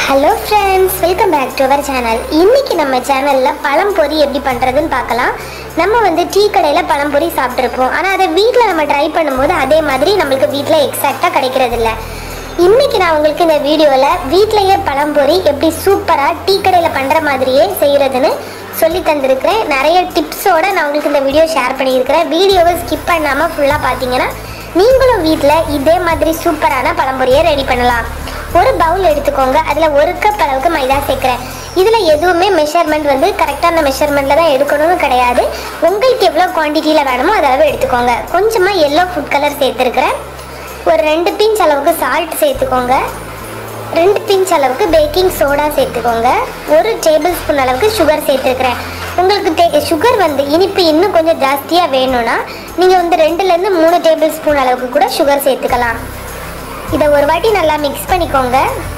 hello friends welcome back to our channel இன்னைக்கு நம்ம சேனலில் பழம்பொரி எப்படி பண்ணுறதுன்னு பார்க்கலாம் நம்ம வந்து டீ கடையில் பழம்பொரி சாப்பிட்ருப்போம் ஆனால் அதை வீட்டில் நம்ம ட்ரை பண்ணும்போது அதே மாதிரி நம்மளுக்கு வீட்டில் எக்ஸாக்டாக கிடைக்கிறது இல்ல இன்னைக்கு நான் உங்களுக்கு இந்த வீடியோவில் வீட்டிலேயே பழம்பொரி எப்படி சூப்பராக டீ கடையில் பண்ணுற மாதிரியே செய்கிறதுன்னு சொல்லி தந்திருக்கிறேன் நிறைய டிப்ஸோட நான் உங்களுக்கு இந்த வீடியோ ஷேர் பண்ணியிருக்கிறேன் வீடியோவை ஸ்கிப் பண்ணாமல் ஃபுல்லாக பார்த்தீங்கன்னா நீங்களும் வீட்டில் இதே மாதிரி சூப்பரான பழம்பொரியை ரெடி பண்ணலாம் ஒரு பவுல் எடுத்துக்கோங்க அதில் ஒரு கப் அளவுக்கு மைதா சேர்க்குறேன் இதில் எதுவுமே மெஷர்மெண்ட் வந்து கரெக்டான மெஷர்மெண்ட்டில் தான் எடுக்கணும்னு கிடையாது உங்களுக்கு எவ்வளோ குவான்டிட்டியில் வேணுமோ அது அளவு எடுத்துக்கோங்க கொஞ்சமாக எல்லோ ஃபுட் கலர் சேர்த்துருக்கிறேன் ஒரு ரெண்டு பிஞ்ச் அளவுக்கு சால்ட் சேர்த்துக்கோங்க ரெண்டு பிஞ்ச் அளவுக்கு பேக்கிங் சோடா சேர்த்துக்கோங்க ஒரு டேபிள் ஸ்பூன் அளவுக்கு சுகர் சேர்த்துருக்கிறேன் உங்களுக்கு டே சுகர் வந்து இனிப்பு இன்னும் கொஞ்சம் ஜாஸ்தியாக வேணும்னா நீங்கள் வந்து ரெண்டுலேருந்து மூணு டேபிள் ஸ்பூன் அளவுக்கு கூட சுகர் சேர்த்துக்கலாம் இதை ஒரு வாட்டி நல்லா மிக்ஸ் பண்ணிக்கோங்க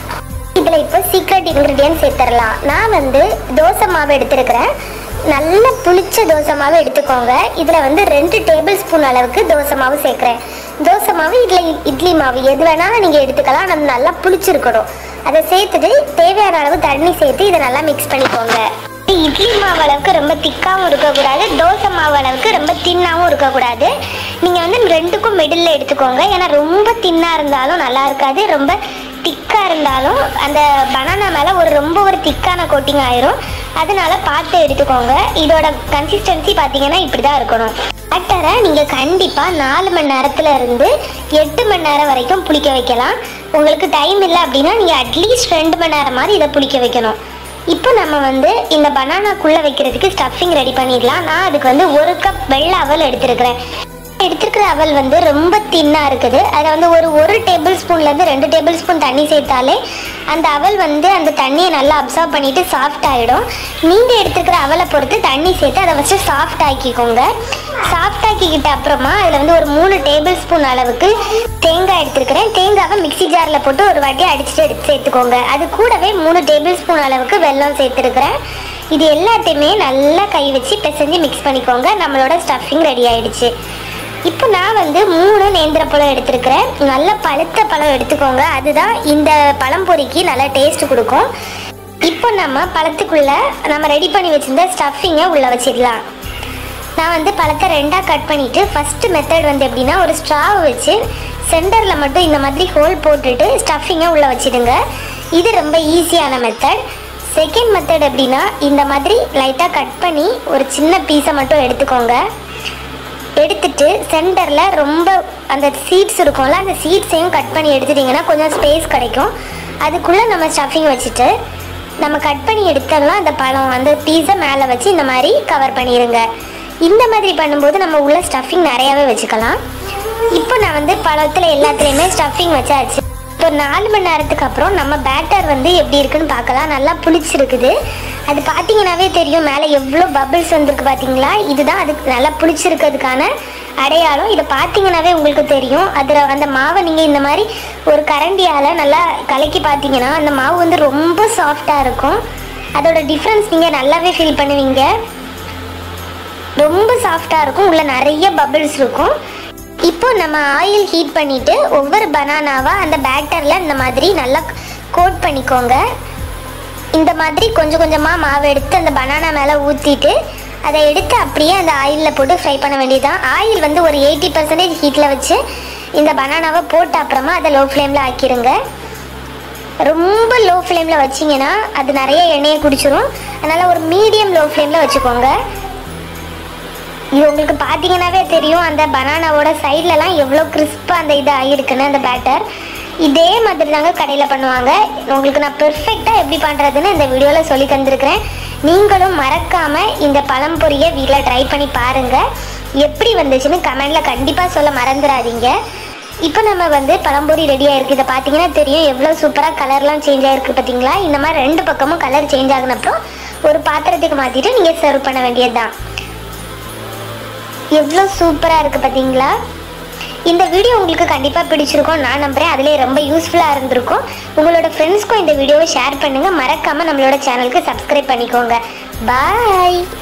இதில் இப்போ சீக்ரெட் இன்க்ரீடியன்ட் சேர்த்துடலாம் நான் வந்து தோசை மாவு எடுத்துருக்கிறேன் நல்ல புளிச்ச தோசை மாவு எடுத்துக்கோங்க இதில் வந்து ரெண்டு டேபிள் ஸ்பூன் அளவுக்கு தோசை மாவு சேர்க்குறேன் தோசை மாவு இதில் இட்லி மாவு எது வேணாலும் நீங்கள் எடுத்துக்கலாம் நம்ம நல்லா புளிச்சிருக்கணும் அதை சேர்த்துட்டு தேவையான அளவு தண்ணி சேர்த்து இதை நல்லா மிக்ஸ் பண்ணிக்கோங்க இட்லி மாவு அளவுக்கு ரொம்ப திக்காகவும் இருக்கக்கூடாது தோசை மாவு அளவுக்கு ரொம்ப தின்னாகவும் இருக்கக்கூடாது நீங்கள் வந்து ரெண்டுக்கும் மிடில் எடுத்துக்கோங்க ஏன்னா ரொம்ப தின்னாக இருந்தாலும் நல்லா இருக்காது ரொம்ப திக்காக இருந்தாலும் அந்த பனானா மேலே ஒரு ரொம்ப ஒரு திக்கான கோட்டிங் ஆயிரும் அதனால பார்த்து எடுத்துக்கோங்க இதோட கன்சிஸ்டன்சி பார்த்தீங்கன்னா இப்படி தான் இருக்கணும் பேட்டரை நீங்கள் கண்டிப்பாக நாலு மணி நேரத்துல இருந்து எட்டு மணி நேரம் வரைக்கும் புளிக்க வைக்கலாம் உங்களுக்கு டைம் இல்லை அப்படின்னா நீங்கள் அட்லீஸ்ட் ரெண்டு மணி நேரம் மாதிரி இதை புளிக்க வைக்கணும் இப்போ நம்ம வந்து இந்த பனானாக்குள்ளே வைக்கிறதுக்கு ஸ்டஃபிங் ரெடி பண்ணிடலாம் நான் அதுக்கு வந்து ஒரு கப் வெள்ளை அவல் எடுத்திருக்கிறேன் எடுத்திருக்கிற அவல் வந்து ரொம்ப தின்னாக இருக்குது அதை வந்து ஒரு ஒரு டேபிள் ஸ்பூன்லேருந்து ரெண்டு டேபிள் ஸ்பூன் தண்ணி சேர்த்தாலே அந்த அவல் வந்து அந்த தண்ணியை நல்லா அப்சர்வ் பண்ணிட்டு சாஃப்ட் ஆகிடும் நீங்கள் எடுத்துக்கிற அவலை பொறுத்து தண்ணி சேர்த்து அதை ஃபஸ்ட்டு சாஃப்ட் ஆக்கிக்கோங்க சாஃப்ட் ஆக்கிக்கிட்ட அப்புறமா அதில் வந்து ஒரு மூணு டேபிள் ஸ்பூன் அளவுக்கு தேங்காய் எடுத்துருக்கிறேன் தேங்காவை மிக்ஸி ஜாரில் போட்டு ஒரு வாட்டி அடிச்சுட்டு எடுத்து சேர்த்துக்கோங்க அது கூடவே மூணு டேபிள் ஸ்பூன் அளவுக்கு வெல்லம் சேர்த்துருக்கிறேன் இது எல்லாத்தையுமே நல்லா கை வச்சு பிசைஞ்சு மிக்ஸ் பண்ணிக்கோங்க நம்மளோட ஸ்டஃபிங் ரெடி ஆயிடுச்சு இப்போ நான் வந்து மூணு நேந்திர பழம் எடுத்திருக்கிறேன் நல்ல பழுத்த பழம் எடுத்துக்கோங்க அதுதான் இந்த பழம்பொரிக்கு நல்ல டேஸ்ட் கொடுக்கும் இப்போ நம்ம பழத்துக்குள்ளே நம்ம ரெடி பண்ணி வச்சிருந்த ஸ்டஃபிங்கை உள்ளே வச்சிடலாம் நான் வந்து பழத்தை ரெண்டாக கட் பண்ணிவிட்டு ஃபஸ்ட்டு மெத்தட் வந்து எப்படின்னா ஒரு ஸ்ட்ராவை வச்சு சென்டரில் மட்டும் இந்த மாதிரி ஹோல் போட்டுட்டு ஸ்டஃபிங்கை உள்ளே வச்சிடுங்க இது ரொம்ப ஈஸியான மெத்தட் செகண்ட் மெத்தட் எப்படின்னா இந்த மாதிரி லைட்டாக கட் பண்ணி ஒரு சின்ன பீஸை மட்டும் எடுத்துக்கோங்க எடுத்துட்டு சென்டரில் ரொம்ப அந்த சீட்ஸ் இருக்கும்ல அந்த சீட்ஸையும் கட் பண்ணி எடுத்துட்டிங்கன்னா கொஞ்சம் ஸ்பேஸ் கிடைக்கும் அதுக்குள்ளே நம்ம ஸ்டஃபிங் வச்சுட்டு நம்ம கட் பண்ணி எடுத்தோம்னா அந்த பழம் அந்த பீஸை மேலே வச்சு இந்த மாதிரி கவர் பண்ணிடுங்க இந்த மாதிரி பண்ணும்போது நம்ம உள்ள ஸ்டஃபிங் நிறையாவே வச்சுக்கலாம் இப்போ நான் வந்து பழத்தில் எல்லாத்துலேயுமே ஸ்டஃபிங் வச்சாச்சு இப்போ நாலு மணி நேரத்துக்கு அப்புறம் நம்ம பேட்டர் வந்து எப்படி இருக்குன்னு பார்க்கலாம் நல்லா புளிச்சிருக்குது அது பார்த்தீங்கன்னாவே தெரியும் மேலே எவ்வளோ பபிள்ஸ் வந்திருக்கு பார்த்தீங்களா இதுதான் அதுக்கு நல்லா புளிச்சிருக்கிறதுக்கான அடையாளம் இதை பார்த்தீங்கன்னாவே உங்களுக்கு தெரியும் அதில் அந்த மாவை நீங்கள் இந்த மாதிரி ஒரு கரண்டியால் நல்லா கலக்கி பார்த்தீங்கன்னா அந்த மாவு வந்து ரொம்ப சாஃப்டாக இருக்கும் அதோட டிஃப்ரென்ஸ் நீங்கள் நல்லாவே ஃபீல் பண்ணுவீங்க ரொம்ப சாஃப்டாக இருக்கும் உள்ள நிறைய பபிள்ஸ் இருக்கும் இப்போ நம்ம ஆயில் ஹீட் பண்ணிவிட்டு ஒவ்வொரு பனானாவா அந்த பேட்டரில் இந்த மாதிரி நல்லா கோட் பண்ணிக்கோங்க இந்த மாதிரி கொஞ்சம் கொஞ்சமாக மாவு எடுத்து அந்த பனானா மேலே ஊற்றிட்டு அதை எடுத்து அப்படியே அந்த ஆயிலில் போட்டு ஃப்ரை பண்ண வேண்டியதுதான் ஆயில் வந்து ஒரு எயிட்டி பர்சன்டேஜ் ஹீட்டில் வச்சு இந்த பனானாவை போட்ட அப்புறமா அதை லோ ஃப்ளேமில் ஆக்கிருங்க ரொம்ப லோ ஃப்ளேமில் வச்சிங்கன்னா அது நிறைய எண்ணெயை குடிச்சிரும் அதனால் ஒரு மீடியம் லோ ஃப்ளேமில் வச்சுக்கோங்க இது உங்களுக்கு பார்த்தீங்கன்னாவே தெரியும் அந்த பனானாவோட சைட்லலாம் எவ்வளோ கிறிஸ்பாக அந்த இது ஆகிருக்குன்னு அந்த பேட்டர் இதே மாதிரி தாங்க கடையில் பண்ணுவாங்க உங்களுக்கு நான் பெர்ஃபெக்டாக எப்படி பண்ணுறதுன்னு இந்த வீடியோவில் சொல்லி தந்திருக்கிறேன் நீங்களும் மறக்காமல் இந்த பழம்பொரியை வீட்டில் ட்ரை பண்ணி பாருங்கள் எப்படி வந்துச்சுன்னு கமெண்டில் கண்டிப்பாக சொல்ல மறந்துடாதீங்க இப்போ நம்ம வந்து பழம்பொரி ரெடி ஆயிருக்கு இதை பார்த்தீங்கன்னா தெரியும் எவ்வளோ சூப்பராக கலர்லாம் சேஞ்ச் ஆயிருக்கு பார்த்தீங்களா இந்த மாதிரி ரெண்டு பக்கமும் கலர் சேஞ்ச் ஆகின அப்புறம் ஒரு பாத்திரத்துக்கு மாற்றிட்டு நீங்கள் சர்வ் பண்ண வேண்டியது தான் எவ்வளோ சூப்பராக இருக்குது பார்த்தீங்களா இந்த வீடியோ உங்களுக்கு கண்டிப்பாக பிடிச்சிருக்கும் நான் நம்புகிறேன் அதிலே ரொம்ப யூஸ்ஃபுல்லாக இருந்திருக்கும் உங்களோட ஃப்ரெண்ட்ஸ்க்கும் இந்த வீடியோவை ஷேர் பண்ணுங்கள் மறக்காமல் நம்மளோட சேனலுக்கு சப்ஸ்கிரைப் பண்ணிக்கோங்க பாய்